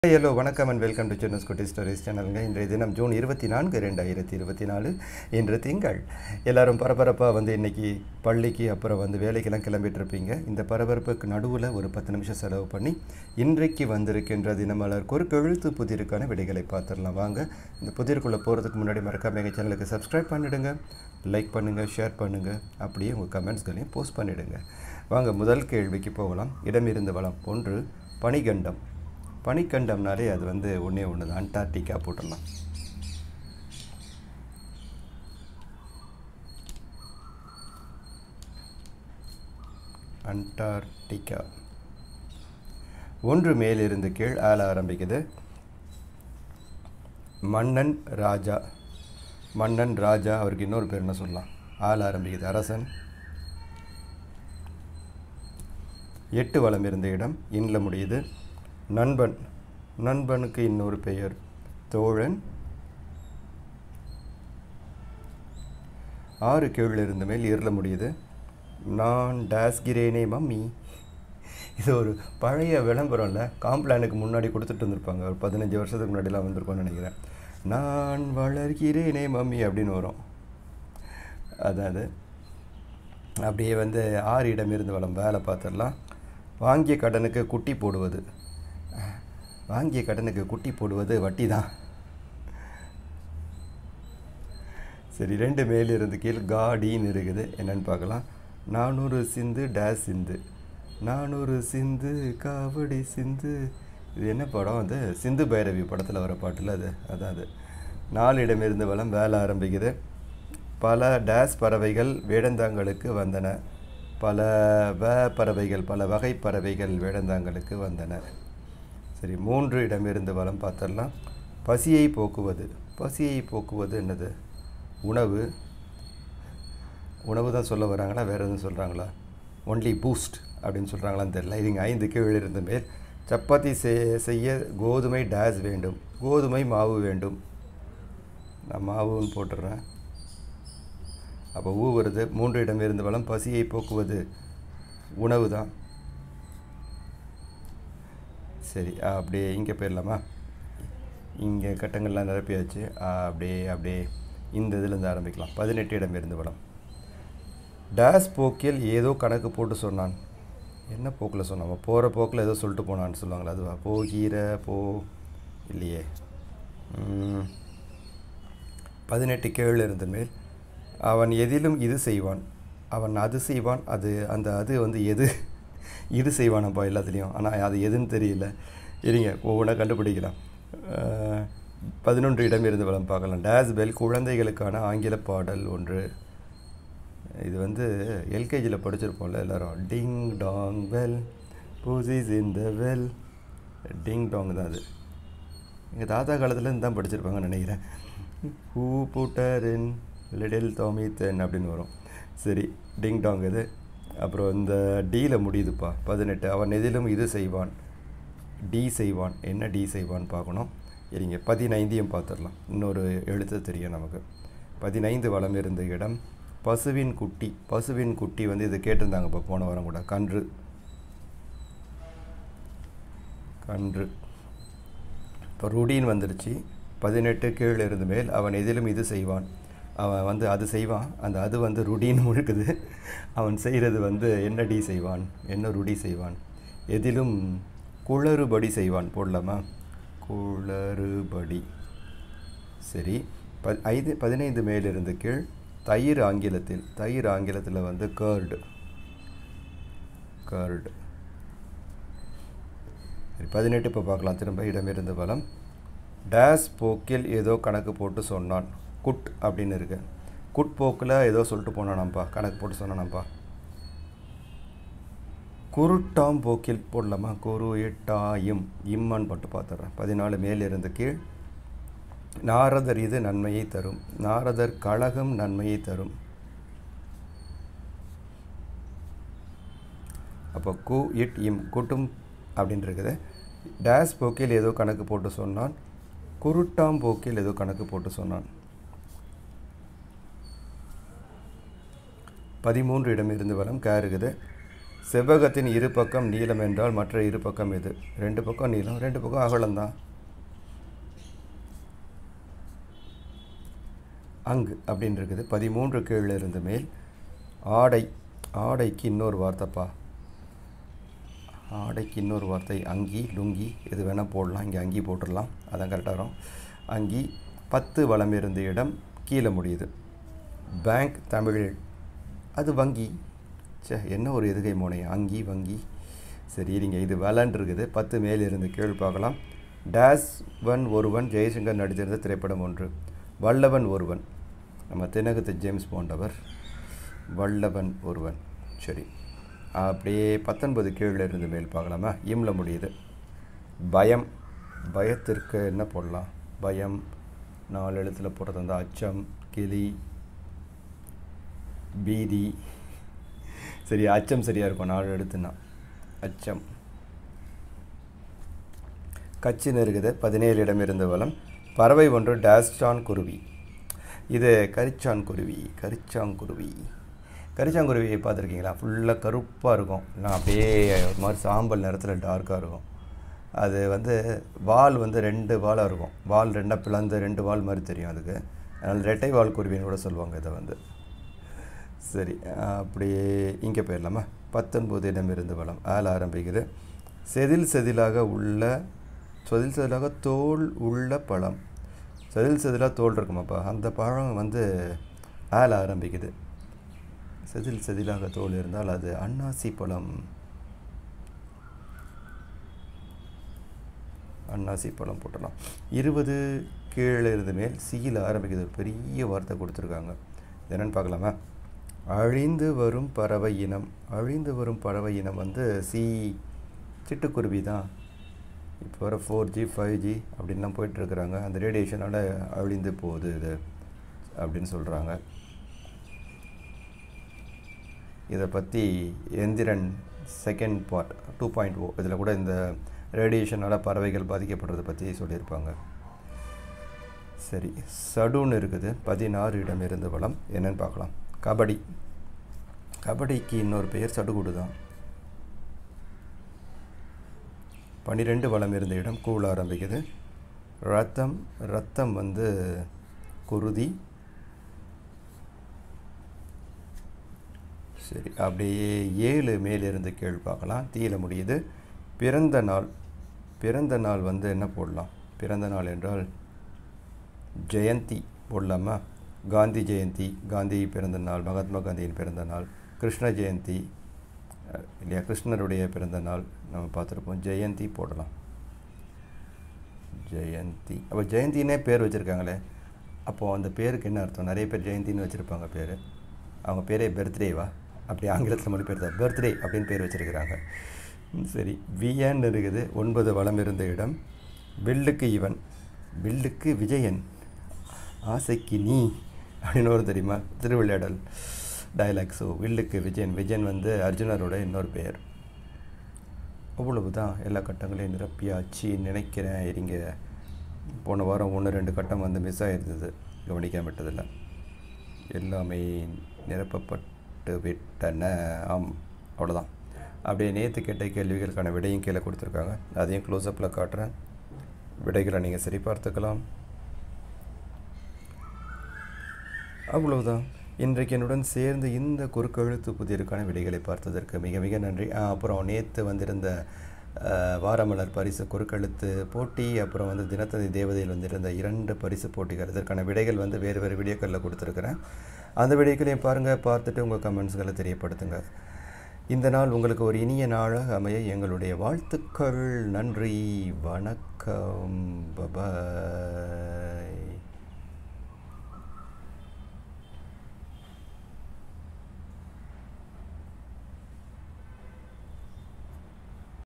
hello வணக்கம் and welcome to சின்னஸ் குட்டி stories சேனலுங்க இன்றைய தினம் ஜூன் இருபத்தி நான்கு ரெண்டாயிரத்தி இருபத்தி நாலு இன்று திங்கள் எல்லாரும் பரபரப்பாக வந்து இன்னைக்கு பள்ளிக்கு அப்புறம் வந்து வேலைக்கெல்லாம் கிளம்பிட்டு இருப்பீங்க இந்த பரபரப்புக்கு நடுவில் ஒரு பத்து நிமிஷம் செலவு பண்ணி இன்றைக்கு வந்திருக்கின்ற தினமலருக்கு ஒரு கெழுத்து புதிருக்கான விடைகளை பார்த்துடலாம் வாங்க இந்த புதிருக்குள்ளே போகிறதுக்கு முன்னாடி மறக்காம எங்கள் சேனலுக்கு சப்ஸ்கிரைப் பண்ணிடுங்க லைக் பண்ணுங்கள் ஷேர் பண்ணுங்கள் அப்படியே உங்கள் கமெண்ட்ஸ்களையும் போஸ்ட் பண்ணிடுங்க வாங்க முதல் கேள்விக்கு போகலாம் இடமிருந்து வளம் ஒன்று பனிகண்டம் பனிக்கண்டம்னாலே அது வந்து ஒன்றே ஒன்று தான் அண்டார்டிகா போட்டுடலாம் அண்டார்டிகா ஒன்று மேலிருந்து கீழ் ஆள ஆரம்பிக்குது மன்னன் ராஜா மன்னன் ராஜா அவருக்கு இன்னொரு பேர் என்ன சொல்லலாம் ஆள ஆரம்பிக்குது அரசன் எட்டு வளம் இருந்த இடம் இன்ல முடியுது நண்பன் நண்பனுக்கு இன்னொரு பெயர் தோழன் ஆறு கீழ் இருந்த மேல் இருள முடியுது நான் டாஸ்கிறேனே மம்மி இது ஒரு பழைய விளம்பரம்ல காம்ப்ளானுக்கு முன்னாடி கொடுத்துட்டு வந்திருப்பாங்க ஒரு பதினஞ்சு வருஷத்துக்கு முன்னாடிலாம் வந்திருக்கோம்னு நினைக்கிறேன் நான் வளர்கிறேனே மம்மி அப்படின்னு வரும் அதாவது அப்படியே வந்து ஆறு இடம் இருந்து வளம் வேலை பார்த்துடலாம் வாங்கிய கடனுக்கு குட்டி போடுவது வாங்கிய கடனுக்கு குட்டி போடுவது வட்டி தான் சரி ரெண்டு மேலிருந்து கீழ் காடின்னு இருக்குது என்னன்னு பார்க்கலாம் நானூறு சிந்து டேஸ் சிந்து நானூறு சிந்து காவடி சிந்து இது என்ன படம் அது சிந்து பைரவி படத்தில் வர பாட்டில் அது அதான் அது நாலு இடமிருந்து வளம் வேலை ஆரம்பிக்குது பல டேஸ் பறவைகள் வேடந்தாங்களுக்கு வந்தன பல வ பறவைகள் பல வகை பறவைகள் வேடந்தாங்களுக்கு வந்தன சரி மூன்று இடமிருந்து வளம் பார்த்துடலாம் பசியை போக்குவது பசியை போக்குவது என்னது உணவு உணவு தான் சொல்ல வராங்களா வேறு எதுவும் சொல்கிறாங்களா ஒன்லி பூஸ்ட் அப்படின்னு சொல்கிறாங்களான்னு தெரியல இதுங்க ஐந்து கீழ் இருந்த மேல் சப்பாத்தி செய் செய்ய கோதுமை டேஸ் வேண்டும் கோதுமை மாவு வேண்டும் நான் மாவுன்னு போட்டுடுறேன் அப்போ ஊ வருது மூன்று இடம் இருந்து வளம் பசியை போக்குவது உணவு தான் சரி அப்படியே இங்கே போயிடலாமா இங்கே கட்டங்கள்லாம் நிரப்பியாச்சு அப்படியே அப்படியே இந்த இதுலேருந்து ஆரம்பிக்கலாம் பதினெட்டு இடம் இருந்து வளம் டேஸ் போக்கில் ஏதோ கணக்கு போட்டு சொன்னான் என்ன போக்கில் சொன்னான் போகிற போக்கில் ஏதோ சொல்லிட்டு போனான்னு சொல்லுவாங்களா அதுவா போகிற போ இல்லையே பதினெட்டு கேள் இருந்த மேல் அவன் எதிலும் இது செய்வான் அவன் அது செய்வான் அது அந்த அது வந்து எது இது செய்வானப்பா எல்லாத்துலேயும் ஆனால் அது எதுன்னு தெரியல இருங்க ஒவ்வொன்றா கண்டுபிடிக்கலாம் பதினொன்று இடம் இருந்து வளம் பார்க்கலாம் டேஸ் பெல் குழந்தைகளுக்கான ஆங்கில பாடல் ஒன்று இது வந்து எல்கேஜியில் படிச்சிருப்போம்ல எல்லோரும் ding dong well pussy's in the well ding dong தான் அது எங்கள் தாத்தா காலத்துலேருந்து தான் படிச்சிருப்பாங்கன்னு நினைக்கிறேன் who put her in little Tommy then அப்படின்னு வரும் சரி டிங் டாங் இது அப்புறம் இந்த டீயில் முடியுதுப்பா பதினெட்டு அவன் எதிலும் இது செய்வான் டி செய்வான் என்ன டி செய்வான்னு பார்க்கணும் சரிங்க பதினைந்தையும் பார்த்துடலாம் இன்னொரு எழுத்து தெரியும் நமக்கு பதினைந்து வளம் இருந்த இடம் பசுவின் குட்டி பசுவின் குட்டி வந்து இது கேட்டிருந்தாங்க இப்போ போன வாரம் கூட கன்று கன்று இப்போ ருடின் வந்துருச்சு பதினெட்டு கீழே இருந்து மேல் அவன் எதிலும் இது செய்வான் அவன் வந்து அது செய்வான் அந்த அது வந்து ருடின்னு முழுக்குது அவன் செய்கிறது வந்து என்ன டி செய்வான் என்ன ருடி செய்வான் எதிலும் குளறுபடி செய்வான் போடலாமா குளறுபடி சரி ப ஐந்து பதினைந்து மேலிருந்து கீழ் தயிர் ஆங்கிலத்தில் தயிர் ஆங்கிலத்தில் வந்து கேர்டு கேர்டு சரி பதினெட்டு இப்போ பார்க்கலாம் திரும்ப இடமிருந்து பலம் டேஸ் போக்கில் ஏதோ கணக்கு போட்டு சொன்னான் குட் அப்படின்னு இருக்கு குட் போக்கில் ஏதோ சொல்லிட்டு போனானாம்ப்பா கணக்கு போட்டு சொன்னானாம்ப்பா குருட்டாம் போக்கில் போடலாமா குரு எட்டாயும் இம்மான்னு போட்டு பார்த்துட்றேன் பதினாலு மேலிருந்து கீழ் நாரதர் இது நன்மையை தரும் நாரதர் கழகம் நன்மையை தரும் அப்போ கு இட் இம் குட்டும் அப்படின்னு இருக்குது டேஸ் போக்கில் ஏதோ கணக்கு போட்டு சொன்னான் குருட்டாம் போக்கில் ஏதோ கணக்கு போட்டு சொன்னான் பதிமூன்று இடம் இருந்து வரம் கே இருக்குது செவ்வகத்தின் இரு பக்கம் நீளம் என்றால் மற்ற இரு பக்கம் எது ரெண்டு பக்கம் நீளம் ரெண்டு பக்கம் அகலம்தான் அங்கு அப்படின்னு இருக்குது பதிமூன்று கீழே இருந்து மேல் ஆடை ஆடைக்கு இன்னொரு வார்த்தைப்பா ஆடைக்கு இன்னொரு வார்த்தை அங்கி லுங்கி எது வேணால் போடலாம் இங்கே அங்கி போட்டுடலாம் அதான் கரெக்டாக வரும் அங்கி பத்து வளம் இருந்த இடம் கீழே முடியுது பேங்க் தமிழில் அது வங்கி சே என்ன ஒரு எதுகை மோனை அங்கி வங்கி சரி நீங்கள் இது வலன் இருக்குது பத்து மேல் இருந்து கீழ் பார்க்கலாம் டேஸ் ஒன் ஒருவன் ஜெயசங்கர் நடித்திருந்த திரைப்படம் ஒன்று வல்லவன் ஒருவன் நம்ம தென்னகத்து ஜேம்ஸ் போன்றவர் வல்லவன் ஒருவன் சரி அப்படியே பத்தொன்பது கீழே இருந்து மேல் பார்க்கலாமா இம்ல முடியுது பயம் பயத்திற்கு என்ன போடலாம் பயம் நாலு எழுத்தில் போடுறது வந்து அச்சம் கிளி பீதி சரி அச்சம் சரியாக இருக்கும் நாலு எழுத்துனா அச்சம் கச்சின்னு இருக்குது பதினேழு இடம் இருந்த வளம் பறவை ஒன்று டேஸ்டான் குருவி இது கரிச்சான் குருவி கரிச்சாங்குருவி கரிச்சாங்குருவியை பார்த்துருக்கீங்களா ஃபுல்லாக கருப்பாக இருக்கும் நான் அப்படியே ஒரு மாதிரி சாம்பல் நிறத்தில் டார்க்காக இருக்கும் அது வந்து வால் வந்து ரெண்டு வாலாக இருக்கும் வால் ரெண்டாக பிளந்து ரெண்டு வால் மாதிரி தெரியும் அதுக்கு அதனால் ரெட்டை வால் குருவின்னு கூட சொல்லுவாங்க இதை வந்து சரி அப்படியே இங்கே போயிடலாமா பத்தொன்பது இடம் இருந்து வளம் ஆள் ஆரம்பிக்குது செதில் செதிலாக உள்ள செதில் செதிலாக தோல் உள்ள பழம் செதில் செதிலாக தோல் இருக்குமாப்பா அந்த பழம் வந்து ஆள் ஆரம்பிக்குது செதில் செதிலாக தோல் இருந்தால் அது அன்னாசி பழம் அன்னாசி பழம் போட்டலாம் இருபது கீழே இருந்து மேல் சீல ஆரம்பிக்குது ஒரு பெரிய வார்த்தை கொடுத்துருக்காங்க இது என்னென்னு பார்க்கலாமா அழிந்து வரும் பறவை இனம் அழிந்து வரும் பறவை இனம் வந்து சி சிட்டுக்குருவி தான் இப்போ வர ஃபோர் ஜி ஃபைவ் ஜி அப்படின்லாம் போயிட்டுருக்குறாங்க அந்த ரேடியேஷனால் அழிந்து போகுது இது அப்படின்னு சொல்கிறாங்க இதை பற்றி Enthiran second part two point O இதில் கூட இந்த ரேடியேஷனால் பறவைகள் பாதிக்கப்படுறதை பற்றி சொல்லியிருப்பாங்க சரி சடுன்னு இருக்குது பதினாறு இடம் இருந்து வளம் என்னன்னு பார்க்கலாம் கபடி கபடிக்கு இன்னொரு பெயர் சடுகுடு தான் பன்னிரெண்டு வளம் இருந்த இடம் கூழ ஆரம்பிக்குது ரத்தம் ரத்தம் வந்து குருதி சரி அப்படியே ஏழு மேலிருந்து கீழ் பார்க்கலாம் தீயில முடியுது பிறந்த நாள் பிறந்த நாள் வந்து என்ன போடலாம் பிறந்த நாள் என்றால் ஜெயந்தி போடலாமா காந்தி ஜெயந்தி காந்தி பிறந்த நாள் மகாத்மா காந்தியின் பிறந்த நாள் கிருஷ்ண ஜெயந்தி அஹ், இல்லையா கிருஷ்ணருடைய பிறந்த நாள் நம்ம பார்த்துருப்போம் ஜெயந்தி போடலாம் ஜெயந்தி அப்போ ஜெயந்தினே பேர் வச்சுருக்காங்களே அப்போது அந்த பேருக்கு என்ன அர்த்தம் நிறைய பேர் ஜெயந்தின்னு வச்சுருப்பாங்க பேர் அவங்க பேரே பர்த்டேவா அப்படி ஆங்கிலத்தில் மொழிபெயர்த்தா பர்த்டே அப்படின்னு பேர் வச்சுருக்கிறாங்க சரி வியன் இருக்குது ஒன்பது வளம் இருந்த இடம் வில்லுக்கு இவன் வில்லுக்கு விஜயன் ஆசைக்கு நீ அப்படின்னு ஒரு தெரியுமா திருவிளையாடல் டயலாக் ஸோ வில்லுக்கு விஜயன் விஜயன் வந்து அர்ஜுனரோட இன்னொரு பெயர் அவ்வளவு தான் எல்லா கட்டங்களையும் நிரப்பியாச்சு நினைக்கிறேன் இருங்க போன வாரம் ஒன்று ரெண்டு கட்டம் வந்து மிஸ் ஆகிருந்தது கவனிக்காம விட்டதில்லை எல்லாமே நிரப்பப்பட்டு விட்டன ஆம் அவ்வளோதான் அப்படியே நேற்று கேட்ட கேள்விகளுக்கான விடையும் கீழே கொடுத்துருக்காங்க அதையும் க்ளோஸ்அப்பில் காட்டுறேன் விடைகளை நீங்கள் சரி பார்த்துக்கலாம் அவ்வளவுதான் இன்றைக்கு என்னுடன் சேர்ந்து இந்த குறுக்கெழுத்து புதிருக்கான விடைகளை பார்த்ததற்கு மிக மிக நன்றி ஆ, அப்புறம் நேற்று வந்திருந்த ஆ, வாரமலர் பரிசு குறுக்கெழுத்து போட்டி அப்புறம் வந்து தினத்தந்தி தேவதையில் வந்திருந்த இரண்டு பரிசு போட்டிகள் இதற்கான விடைகள் வந்து வேறு வேறு வீடியோக்களில் கொடுத்துருக்குறேன் அந்த வீடியோக்களையும் பாருங்கள் பார்த்துட்டு உங்கள் கமெண்ட்ஸ்களை தெரியப்படுத்துங்க இந்த நாள் உங்களுக்கு ஒரு இனிய நாளாக அமைய எங்களுடைய வாழ்த்துக்கள் நன்றி வணக்கம் பபாய்